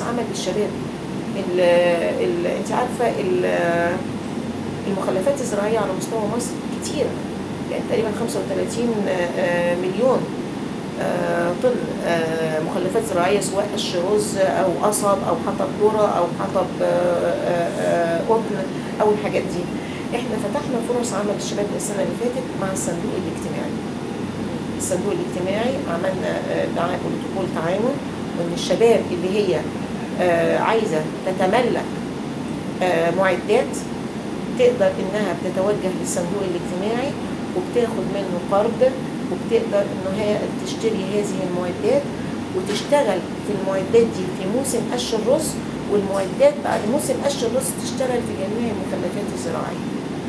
عمل للشباب ال ال انت عارفه ال- المخلفات الزراعيه على مستوى مصر كتيره يعني تقريبا 35 آه، مليون آه، طن آه، مخلفات زراعيه سواء قش رز او قصب او حطب ذره او حطب آه، آه، آه، قطن او الحاجات دي احنا فتحنا فرص عمل للشباب السنه اللي فاتت مع الصندوق الاجتماعي الصندوق الاجتماعي عملنا آه، دعاء بروتوكول تعاون وان الشباب اللي هي آه، عايزه تتملك آه، معدات تقدر انها بتتوجه للصندوق الاجتماعي وبتاخد منه قرض وبتقدر ان هي تشتري هذه المعدات وتشتغل في المعدات دي في موسم قش الرز والمعدات بعد موسم قش الرز تشتغل في جميع المخلفات الزراعيه.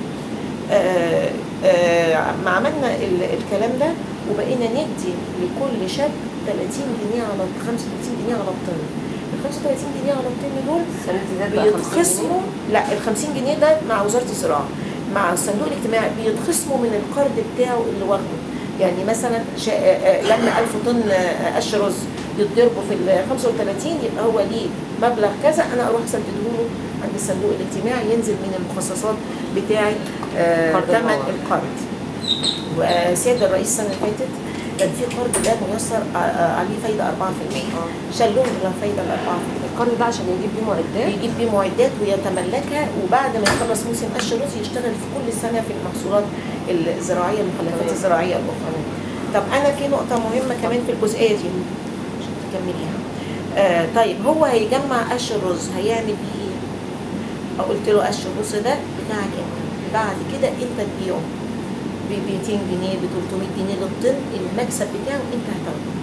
آه، آه، ما عملنا ال- الكلام ده وبقينا ندي لكل شاب 30 جنيه على 35 جنيه على الطن. ال 35 جنيه على الطن دول السنه دي زاد بقى 50 بيتخصموا جنيه لا ال 50 جنيه ده مع وزاره الزراعه مع الصندوق الاجتماعي بيتخصموا من القرض بتاعه اللي واخده يعني مثلا شا... آه، لما 1000 طن آه، قش رز يتضربوا في ال 35 يبقى هو ليه مبلغ كذا انا اروح اسدده له عند الصندوق الاجتماعي ينزل من المخصصات بتاعه آه، قرض ثمن المواد. القرض وسياده الرئيس السنه اللي فاتت كان في قرض ده ميسر آه، آه، عليه فايده 4% اه شالوه من الفايده ال 4% القرض ده عشان يجيب بيه معدات بيجيب بيه معدات ويتملكها وبعد ما يخلص موسم قش الرز يشتغل في كل سنه في المحصولات الزراعيه المخلفات تمام. الزراعيه الاخرى. طب انا في نقطه مهمه كمان في الجزئيه دي عشان تكمليها. آه طيب هو هيجمع قش الرز هيعمل بيه ايه؟ أو قلت له قش الرز ده بتاعك انت بعد كده انت تبيعه ب 200 جنيه ب 300 جنيه للطن المكسب بتاعه انت هتاخده.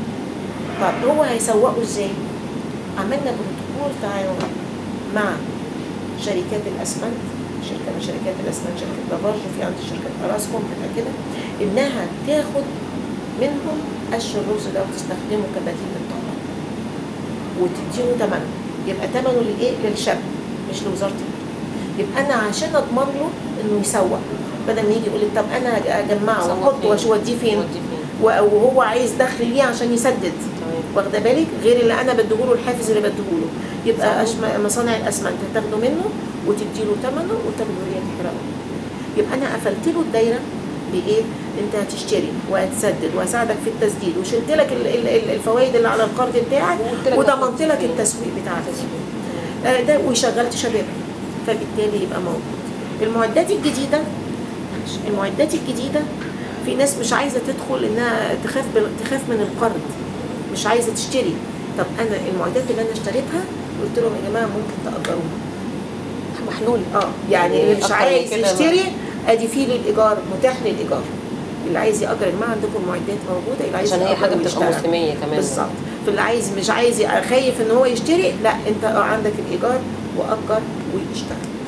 طب هو هيسوقه ازاي؟ عملنا بروتوكول تعاون مع شركات الاسمنت شركه من شركات الاسمنت شركه لافارج وفي عندي شركه اراسكوم كده انها تاخد منهم قش الرز ده وتستخدمه كبديل للطعام وتديله ثمنه يبقى ثمنه لايه؟ للشاب مش لوزاره البيئة. يبقى انا عشان اضمن له انه يسوق بدل ما يجي يقول لي طب انا اجمعه صنف واحطه فين؟ واوديه فين؟ ودي فين وهو عايز دخل ليه عشان يسدد تمام واخده بالك غير اللي انا بديهوله الحافز اللي بديهوله يبقى صح. أشم- مصانع الاسمنت هتاخده منه وتديله ثمنه وتاخده هي تحرقه يبقى انا قفلت له الدايره بايه؟ انت هتشتري وهتسدد وهساعدك في التسديد وشلت لك ال- ال- ال- الفوائد اللي على القرض بتاعك وقلت لك وضمنت هتحط لك فين. التسويق بتاعك آه، ده وشغلت شباب فبالتالي يبقى موجود المعدات الجديده المعدات الجديده في ناس مش عايزه تدخل انها تخاف بال- تخاف من القرض مش عايزه تشتري طب انا المعدات اللي انا اشتريتها قلت لهم يا جماعه ممكن تاجروها محلول اه يعني اللي مش أكتر من عايز كده يشتري ادي فيه للايجار متاح للايجار اللي عايز ياجر يا جماعه عندكم معدات موجوده اللي عايز عشان هي يأجر حاجه بتبقى ويشتغل. موسميه كمان بالظبط فاللي عايز مش عايز خايف ان هو يشتري لا انت عندك الايجار واجر واشتغل